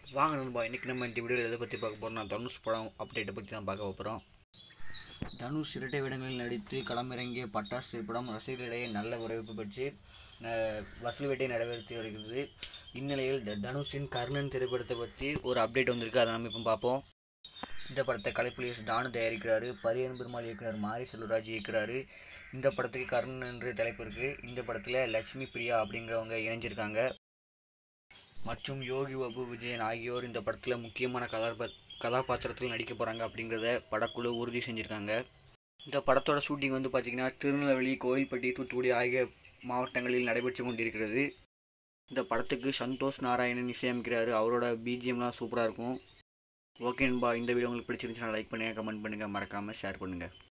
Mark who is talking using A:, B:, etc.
A: வாங்க நண்பா இன்றைக்கி நம்ம இந்த வீடியோவில் எதை பற்றி பார்க்க போகிறோம்னா தனுஷ் படம் அப்டேட்டை பற்றி தான் பார்க்க போகிறோம் தனுஷ் இரட்டை வேடங்களில் நடித்து களமிறங்கிய பட்டாசு படம் ரசிகர்களிடையே நல்ல வரவேற்பு பெற்று அஹ், வசூல் வேட்டை நிறைவேற்றி வருகிறது இந்நிலையில் த- தனுஷின் கர்ணன் திரைப்படத்தை பற்றி ஒரு அப்டேட் வந்திருக்கு அதை நம்ம இப்போ பார்ப்போம் இந்த படத்தை கலைப்புலியஸ் டானு தயாரிக்கிறாரு பரியன் பெருமாள் இயக்குனர் மாரி செல்வராஜ் இயக்குறாரு இந்த படத்துக்கு கர்ணன் என்று தலைப்பு இருக்குது இந்த படத்தில் லட்சுமி பிரியா அப்படிங்கிறவங்க இணைஞ்சிருக்காங்க மற்றும் யோகி பாபு விஜயன் ஆகியோர் இந்த படத்தில் முக்கியமான கதாபா கதாபாத்திரத்தில் நடிக்க போகிறாங்க அப்படிங்கிறத படக்குழு உறுதி செஞ்சுருக்காங்க இந்த படத்தோட ஷூட்டிங் வந்து பார்த்திங்கன்னா திருநெல்வேலி கோயில்பட்டி தூத்துக்குடி ஆகிய மாவட்டங்களில் நடைபெற்று கொண்டிருக்கிறது இந்த படத்துக்கு சந்தோஷ் நாராயணன் இசையமைக்கிறாரு அவரோட பிஜிஎம்லாம் சூப்பராக இருக்கும் ஓகே நண்பா இந்த வீடியோ உங்களுக்கு பிடிச்சிருந்துச்சுன்னா லைக் பண்ணுங்கள் கமெண்ட் பண்ணுங்கள் மறக்காமல் ஷேர் பண்ணுங்கள்